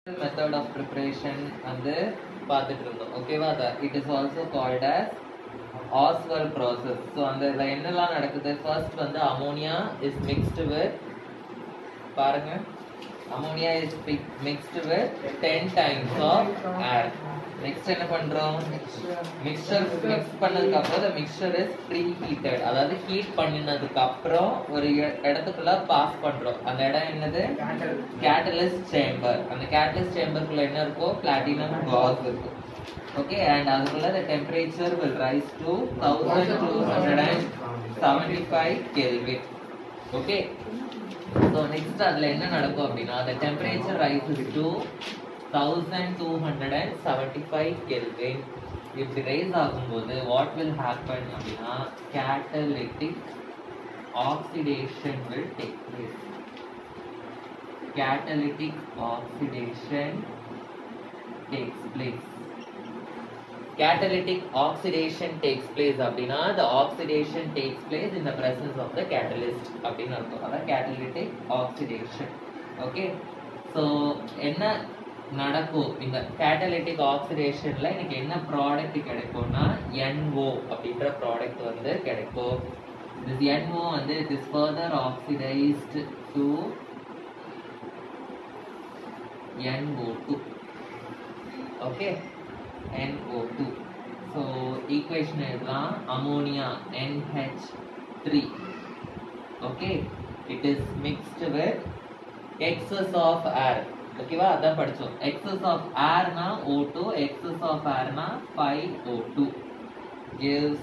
Method of preparation வந்து பார்த்துட்டு இருந்தோம் ஓகேவா அதை it is also called as Ostwald process so அந்த இதில் என்னெல்லாம் நடக்குது ஃபர்ஸ்ட் வந்து அமோனியா இஸ் மிக்ஸ்டு வித் பாருங்க ammonia is mixed with ten times of air next என்ன பண்றோம் மிக்சர் மிக்ஸ் பண்ணதுக்கு அப்புறம் the mixture is preheated அதாவது ஹீட் பண்ணினதுக்கு அப்புறம் ஒரு இ- இடத்துக்குள்ள பாஸ் பண்றோம் அந்த இடம் என்னது கேட்டலிஸ்ட் சேம்பர் அந்த கேட்டலிஸ்ட் சேம்பருக்குள்ள என்ன இருக்கோ பிளாட்டினம் காஸ் இருக்கும் ஓகே அண்ட் அதுக்குள்ள the temperature will rise to 1275 kelvin okay so next அதில் என்ன நடக்கும் அப்படின்னா the temperature rises to 1275 kelvin இப்படி ரைஸ் ஆகும்போது வாட் வில் ஹேப்பன் அப்படின்னா catalytic oxidation will take place catalytic oxidation takes place catalytic oxidation takes place அப்படின்னா the oxidation takes place in the presence of the catalyst அப்படின்னு அர்த்தம் அதான் catalytic oxidation okay so என்ன நடக்கும் இந்த catalytic oxidationல எனக்கு என்ன ப்ராடக்ட் கிடைக்கும்னா NO அப்படின்ற ப்ராடக்ட் வந்து கிடைக்கும் this NO வந்து it is further oxidized to NO2 okay NO2 so equation எழுதலாம் ammonia NH3 okay it is mixed with excess of air ஓகேவா அதான் படிச்சோம் excess of air னா O2 excess of air னா 5O2 gives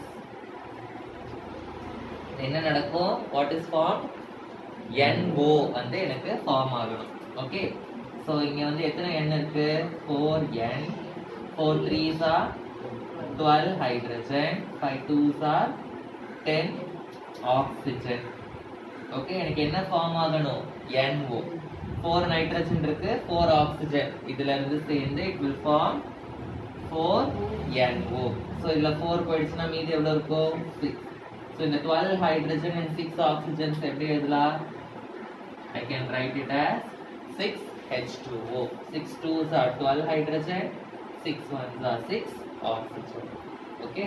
என்ன நடக்கும் what is formed NO வந்து எனக்கு ஃபார்ம் ஆகணும் ஓகே ஸோ இங்க வந்து எத்தனை எண் இருக்கு four N four threes are twelve hydrogen five twos are ten oxygen okay எனக்கு என்ன ஃபார்ம் ஆகணும் NO ஃபோர் நைட்ரஜன் இருக்கு ஃபோர் ஆக்சிஜன் இதுல இருந்து சேர்ந்து it will form four NO so இதுல ஃபோர் போயிடுச்சுன்னா மீதி எவ்வளவு இருக்கும் சிக்ஸ் ஸோ இந்த twelve hydrogen and six oxygens எப்படி எழுதலாம் I can write it as 6H2O. 6 2s are 12 hydrogen, 6 1s are 6 oxygen. Okay?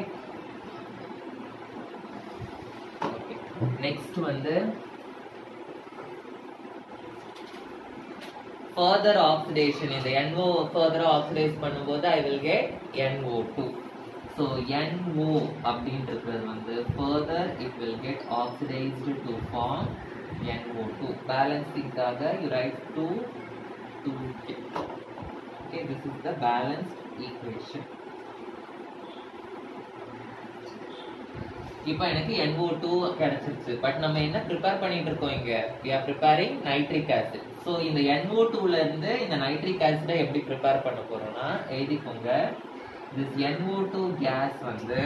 Okay. Next வந்து further oxidation இந்த NO further oxidize பண்ணும்போது I will get NO2. So NO அப்படின்றது வந்து further it will get oxidized to form NO2. Balancingகாக you write 2 2 Okay, this is the balanced equation. இப்போ எனக்கு NO2 கிடைச்சிருச்சு but நம்ம என்ன ப்ரிப்பேர் பண்ணிட்டு இருக்கோம் இங்க we are preparing nitric acid so இந்த NO2 ல இருந்து இந்த நைட்ரிக் ஆசிடை எப்படி ப்ரிப்பேர் பண்ண போறோம்னா எழுதிக்கோங்க this NO2 gas வந்து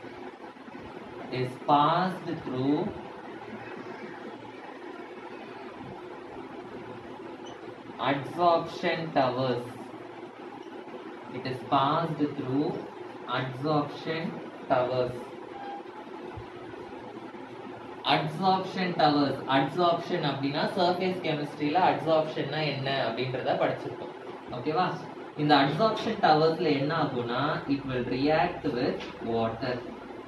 is passed through adsorption towers it is passed through adsorption towers adsorption towers adsorption அப்படின்னா சர்ஃபேஸ் கெமிஸ்ட்ரியில அட்சார்ப்ஷன்னா என்ன அப்படின்றத படிச்சிருக்கோம் ஓகேவா இந்த அட்சார்ப்ஷன் டவர்ஸ்ல என்ன ஆகும்னா it will react with water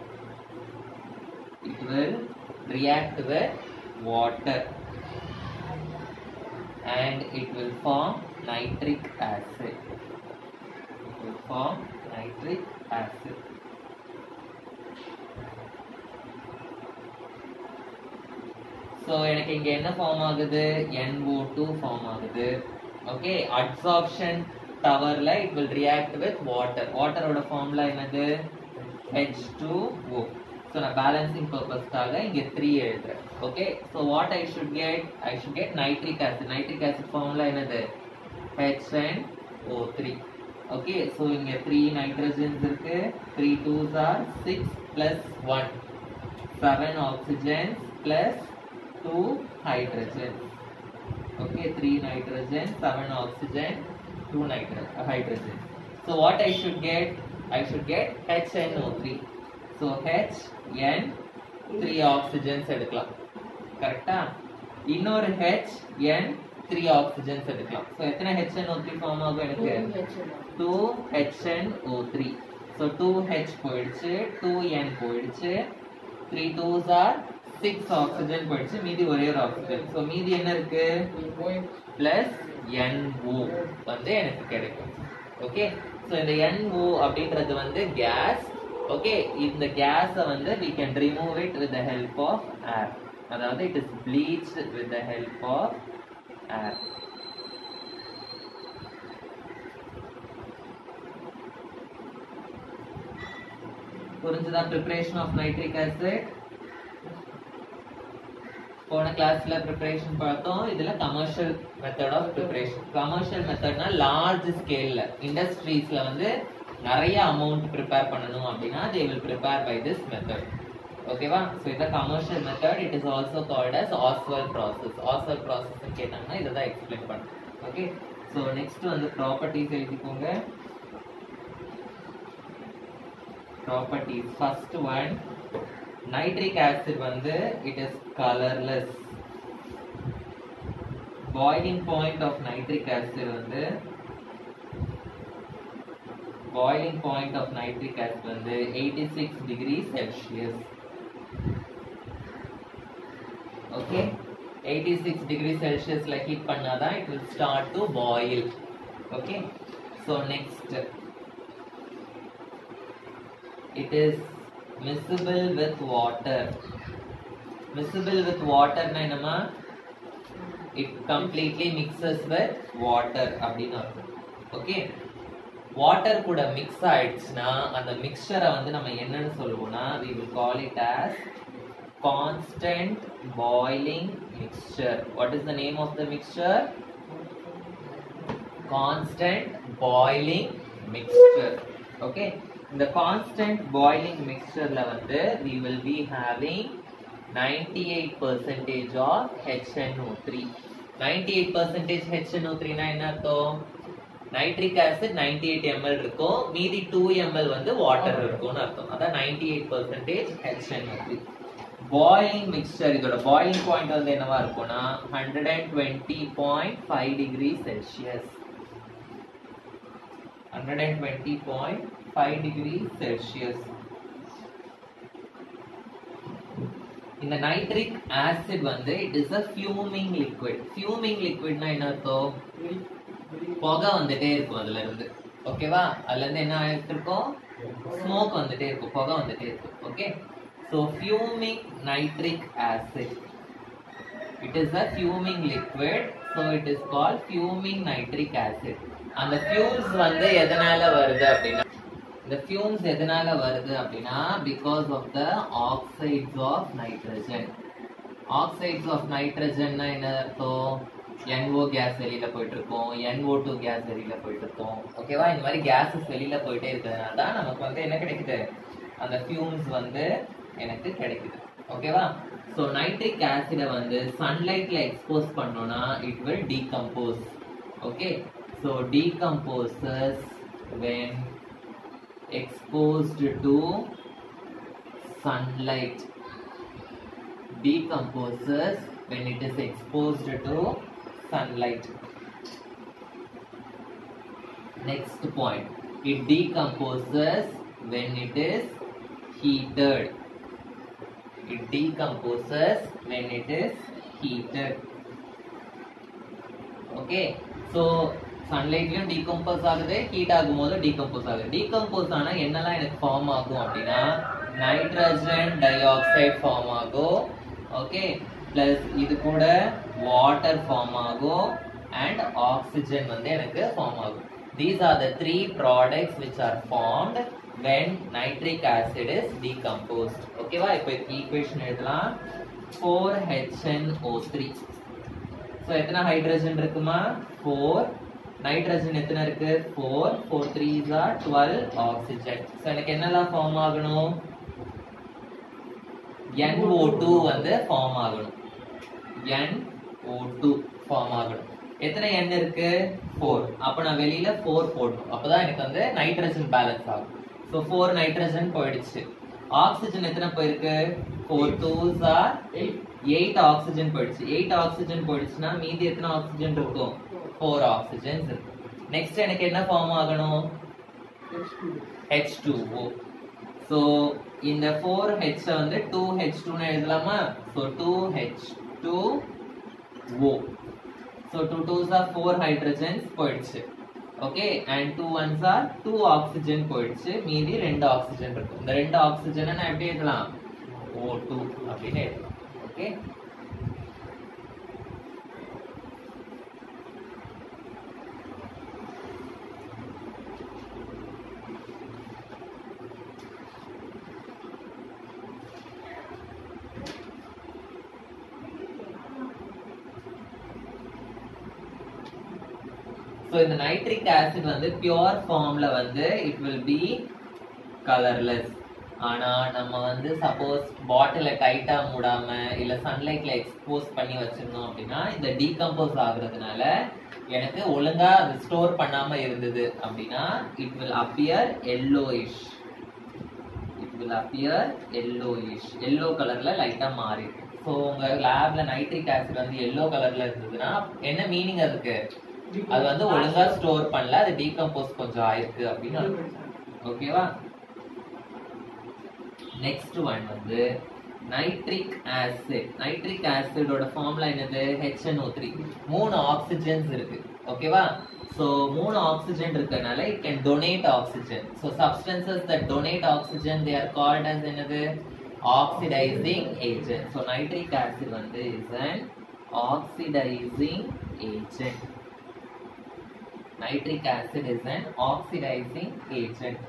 it will react with water and it will form nitric acid. It will form nitric acid. So எனக்கு இங்க என்ன ஃபார்ம் ஆகுது NO2 ஃபார்ம் ஆகுது ஓகே அட்சார்ப்ஷன் டவர்ல it will react with water வாட்டரோட ஃபார்ம்ல என்னது H2O so நான் பேலன்சிங் பர்பஸ்க்காக இங்க த்ரீ எழுதுறேன் okay so what I should get I should get nitric acid nitric acid ஃபார்ம்ல என்னது HNO3 ஓகே ஸோ இங்க த்ரீ நைட்ரஜன்ஸ் இருக்கு three twos are six plus one seven oxygens plus two hydrogens. Okay, three nitrogen, seven oxygen, two nitro uh, hydrogen. So what I should get? I should get HNO3. So H N three oxygens எடுக்கலாம் கரெக்டா இன்னொரு H N three oxygens எடுக்கலாம் so எத்தனை HNO three form ஆகும் எனக்கு two HNO three so two H போயிடுச்சு two N போயிடுச்சு three twos are six oxygen போயிடுச்சு மீதி ஒரே ஒரு ஆக்சிஜன் ஸோ மீதி என்ன இருக்கு பிளஸ் NO வந்து எனக்கு கிடைக்கும் ஓகே ஸோ இந்த NO அப்படின்றது வந்து கேஸ் ஓகே இந்த கேஸை வந்து we can remove it with the help of air அதாவது it is bleached with the help of air புரிஞ்சுதா preparation of nitric acid போன கிளாஸ்ல ப்ரிப்பரேஷன் பார்த்தோம் இதுல commercial method of preparation commercial மெத்தட்னா லார்ஜ் ஸ்கேல்ல இண்டஸ்ட்ரீஸ்ல வந்து நிறைய அமௌண்ட் ப்ரிப்பேர் பண்ணணும் அப்படின்னா they will prepare by this method ஓகேவா ஸோ இந்த commercial method it is also called as Ostwald process Ostwald process கேட்டாங்கன்னா இதை தான் எக்ஸ்பிளைன் பண்ணுறேன் ஓகே ஸோ நெக்ஸ்ட் வந்து ப்ராப்பர்ட்டிஸ் எழுதிக்கோங்க properties first one nitric acid வந்து it is colourless boiling point of nitric acid வந்து boiling point of nitric acid வந்து eighty six degree Celsius okay eighty six degree செல்சியஸ்ல heat பண்ணாதான் it will start to boil okay so next it is miscible with water miscible with water னா என்னமா it completely mixes with water அப்படின்னு அர்த்தம் okay water கூட mix ஆயிடுச்சுன்னா அந்த மிக்சரை வந்து நம்ம என்னன்னு சொல்லுவோம்னா we will call it as constant boiling mixture what is the name of the mixture constant boiling mixture okay இந்த கான்ஸ்டன்ட் பாய்லிங் மிக்சர்ல வந்து we will be having 98 percentage of HNO3 98 percentage HNO3 னா என்ன அர்த்தம் நைட்ரிக் ஆசிட் 98 ml இருக்கும் மீதி 2 ml வந்து water இருக்கும்னு அர்த்தம் அதான் 98 percentage HNO3 பாய்லிங் மிக்சர் இதோட பாய்லிங் பாயிண்ட் வந்து என்னவா இருக்கும்னா 120.5 டிகிரி செல்சியஸ் 120.5 degree Celsius. இந்த நைட்ரிக் ஆசிட் வந்து it is a fuming liquid fuming லிக்விட்னா என்ன அர்த்தம் புகை வந்துட்டே இருக்கும் அதுல இருந்து ஓகேவா அதுல இருந்து என்ன ஆயிட்டு இருக்கும் ஸ்மோக் வந்துட்டே இருக்கும் புகை வந்துட்டே இருக்கும் okay so fuming nitric acid it is a fuming liquid so it is call fuming nitric acid அந்த ஃபியூம்ஸ் வந்து எதனால வருது அப்படின்னா இந்த ஃபியூம்ஸ் எதனால வருது அப்படின்னா because of the oxides of nitrogen oxides of நைட்ரஜன்னா என்ன அர்த்தம் NO கேஸ் வெளியில போயிட்டு இருக்கும் NO டூ கேஸ் வெளியில போயிட்டு இருக்கும் ஓகேவா இந்த மாதிரி கேஸஸ் வெளியில போயிட்டே இருக்கிறதுனால தான் நமக்கு வந்து என்ன கிடைக்குது அந்த ஃபியூம்ஸ் வந்து எனக்கு கிடைக்குது ஓகேவா ஸோ நைட்ரிக் ஆசிடை வந்து சன்லைட்ல எக்ஸ்போஸ் பண்ணோம்னா it will decompose okay so decomposes when exposed to sunlight decomposes when it is exposed to sunlight next point it decomposes when it is heated it decomposes when it is heated okay so சன்லைட்லயும் decompose ஆகுது heat ஆகும்போது decompose ஆகுது decompose ஆனா என்னெல்லாம் எனக்கு form ஆகும் அப்படின்னா nitrogen dioxide form ஆகும் ஓகே பிளஸ் இது கூட வாட்டர் ஃபார்ம் ஆகும் அண்ட் ஆக்சிஜன் வந்து எனக்கு ஃபார்ம் ஆகும் these are the three products which are formed when nitric acid is decomposed ஓகேவா இப்போ ஈக்குவேஷன் எழுதலாம் ஃபோர் ஹெச்என்ஓ த்ரீ ஸோ எத்தனை ஹைட்ரஜன் இருக்குமா ஃபோர் நைட்ரஜன் எத்தனை இருக்கு four four three are twelve oxygen so எனக்கு என்னெல்லாம் ஃபார்ம் ஆகணும் NO2 டூ வந்து ஃபார்ம் ஆகணும் NO2 டூ ஃபார்ம் ஆகணும் எத்தனை N இருக்கு ஃபோர் அப்போ நான் வெளியில ஃபோர் போடணும் அப்பதான் எனக்கு வந்து நைட்ரஜன் பேலன்ஸ் ஆகும் ஸோ ஃபோர் நைட்ரஜன் போயிடுச்சு ஆக்சிஜன் எத்தனை போயிருக்கு four twos are eight oxygen போயிடுச்சு எயிட் ஆக்சிஜன் போயிடுச்சுன்னா மீதி எத்தனை ஆக்சிஜன் இருக்கும் ஃபோர் ஆக்சிஜன்ஸ் இருக்கும் நெக்ஸ்ட் எனக்கு என்ன ஃபார்ம் ஆகணும் ஹெச் டூ ஓ ஸோ இந்த ஃபோர் ஹெச் வந்து டூ ஹெச் டூன்னு எழுதலாமா so two H two O so two twos are four hydrogens போயிடுச்சு okay and two ones are two oxygen போயிடுச்சு மீதி ரெண்டு ஆக்சிஜன் இருக்கும் இந்த ரெண்டு ஆக்சிஜனை நான் எப்படி எழுதலாம் ஓ டூ அப்படின்னு எழுதலாம் ஓகே ஸோ இந்த நைட்ரிக் ஆசிட் வந்து பியோர் ஃபார்ம்ல வந்து இட் வில் பி கலர்லெஸ் ஆனா நம்ம வந்து சப்போஸ் பாட்டில டைட்டா மூடாம இல்ல சன்லைட்ல எக்ஸ்போஸ் பண்ணி வச்சிருந்தோம் அப்படின்னா இந்த டீகம்போஸ் ஆகுறதுனால எனக்கு ஒழுங்கா அது ஸ்டோர் பண்ணாம இருந்தது அப்படின்னா it will appear yellowish it will appear yellowish yellow கலர்ல லைட்டா மாறிடும் ஸோ உங்க லேப்ல நைட்ரிக் ஆசிட் வந்து எல்லோ கலர்ல இருந்ததுன்னா என்ன மீனிங் அதுக்கு அது வந்து ஒழுங்கா ஸ்டோர் பண்ணல அது டீகம்போஸ் கொஞ்சம் ஆயிருக்கு அப்படின்னு அர்த்தம். ஓகேவா நெக்ஸ்ட் ஒன் வந்து நைட்ரிக் ஆசிட் நைட்ரிக் ஆசிடோட ஃபார்முலா என்னது HNO3 மூணு ஆக்சிஜன்ஸ் இருக்கு ஓகேவா சோ மூணு ஆக்சிஜன் இருக்கறனால it can donate oxygen so substances that donate oxygen they are called as என்னது oxidising agent so nitric acid வந்து is an oxidising agent nitric acid is an oxidizing agent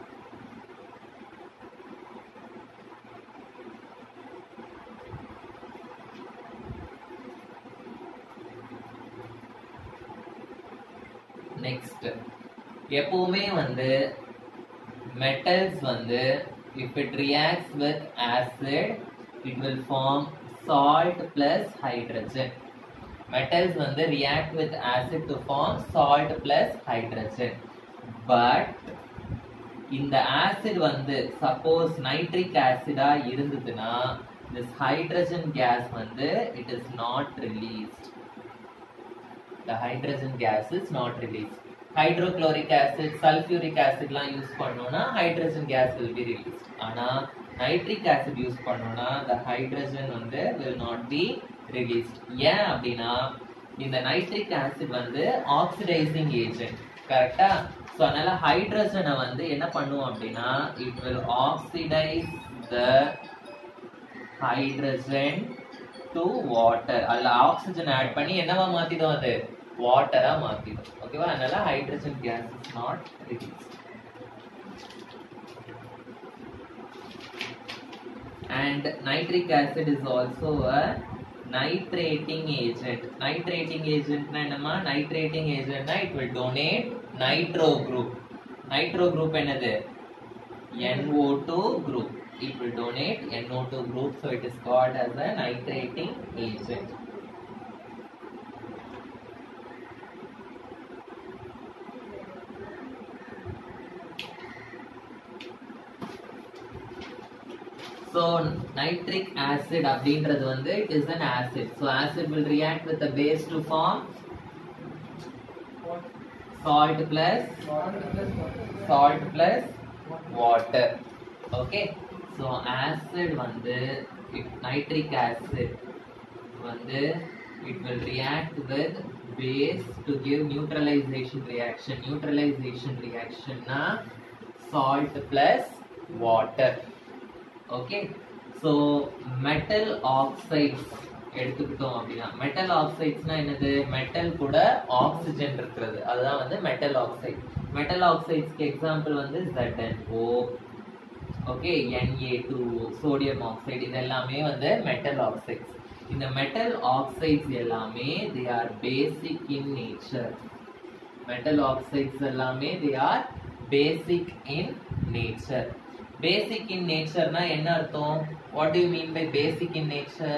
next எப்பவுமே வந்து metals வந்து if it reacts with acid it will form salt plus hydrogen metals வந்து react with acid to form salt plus hydrogen but இந்த ஆசிட் வந்து suppose nitric ஆசிடா இருந்ததுன்னா this hydrogen gas வந்து it is not released the hydrogen gas is not released hydrochloric acid sulfuric acid லாம் use பண்ணோம்னா hydrogen gas will be released ஆனா nitric acid use பண்ணோம்னா the hydrogen வந்து will not be released ஏன் அப்படின்னா இந்த nitric acid வந்து oxidising agent கரெக்டா ஸோ அதனால ஹைட்ரஜனை வந்து என்ன பண்ணுவோம் அப்படின்னா it will oxidise the hydrogen to water அதுல ஆக்சிஜன் ஆட் பண்ணி என்னவா மாத்திடும் அது வாட்டரா மாத்திடும் ஓகேவா அதனால hydrogen gas is not released and nitric acid is also a nitrating agent nitrating agent னா என்னமா nitrating agent னா it will donate nitro group nitro group என்னது NO2 group it will donate NO2 group so it is called as a nitrating agent So nitric acid அப்படின்றது வந்து it is an acid. So acid will react with the base to form salt plus salt plus water. Okay. So acid வந்து if nitric acid வந்து it will react with base to give neutralization reaction. Neutralization reaction னா salt plus water. Okay so metal oxides எடுத்துக்கிட்டோம் அப்படின்னா metal ஆக்சைட்ஸ்னா என்னது metal கூட oxygen இருக்கிறது அதுதான் வந்து மெட்டல் ஆக்சைடு மெட்டல் ஆக்சைட்ஸ்க்கு எக்ஸாம்பிள் வந்து ZnO okay Na two sodium oxide இது எல்லாமே வந்து மெட்டல் ஆக்சைட்ஸ் இந்த மெட்டல் ஆக்சைட்ஸ் எல்லாமே they are basic in nature metal oxides எல்லாமே they are basic in nature பேசிக் இன் நேச்சர்னா என்ன அர்த்தம் what you mean by basic in nature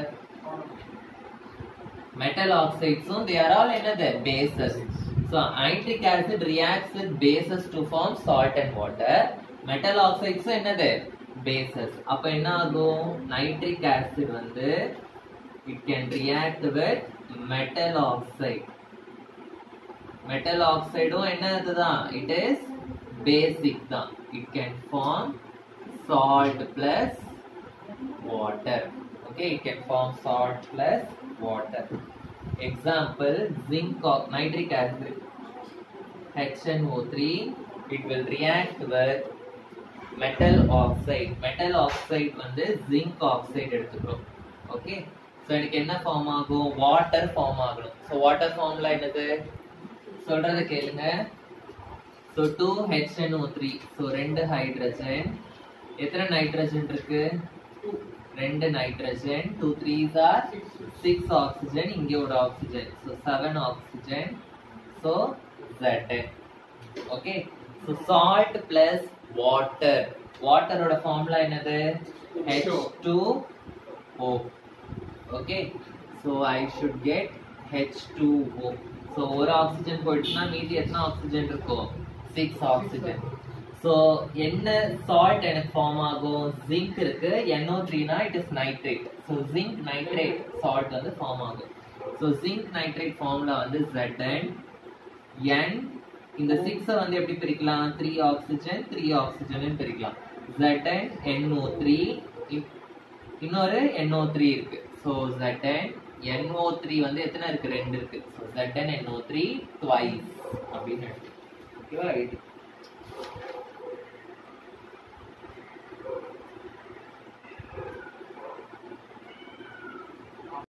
metal ஆக்சைட்ஸும் தே ஆர் ஆல் என்னது bases so nitric acid reacts with bases to form salt and water metal ஆக்சைட்ஸும் என்னது bases அப்ப என்ன ஆகும் நைட்ரிக் ஆசிட் வந்து it can react with metal oxide metal ஆக்சைடும் என்ன இதுதான் இட் இஸ் பேசிக் தான் it can form salt plus water okay it can form salt plus water example zinc or nitric acid HNO3 it will react with metal oxide metal oxide வந்து zinc oxide எடுத்துக்கிறோம் okay so எனக்கு என்ன form ஆகும் water form ஆகணும் so water ஃபார்ம்ல என்னது சொல்றத கேளுங்க so two HNO three so ரெண்டு ஹைட்ரஜன் எத்தனை நைட்ரஜன் இருக்கு ரெண்டு nitrogen two threes are six oxygen இங்க ஒரு oxygen so seven oxygen so ஜெட்டன் okay so salt plus water வாட்டரோட ஃபார்முலா என்னது H two O okay so I should get H two O so ஒரு oxygen போயிடுச்சுன்னா மீதி எத்தனை ஆக்சிஜன் இருக்கும் சிக்ஸ் ஆக்சிஜன் ஸோ என்ன சால்ட் எனக்கு ஃபார்ம் ஆகும் ஜிங்க் இருக்கு NO3 த்ரீனா it is nitrate so zinc nitrate salt வந்து ஃபார்ம் ஆகும் ஸோ ஜிங்க் நைட்ரேட் ஃபார்ம்ல வந்து ZN N இந்த சிக்ஸை வந்து எப்படி பிரிக்கலாம் த்ரீ ஆக்சிஜன் த்ரீ ஆக்சிஜன் பிரிக்கலாம் ZN NO3 த்ரீ இன்னொரு NO3 த்ரீ இருக்கு ஸோ ZN NO3 வந்து எத்தனை இருக்கு ரெண்டு இருக்கு ஸோ ZN NO3 த்வைஸ் அப்படின்னு ஓகேவா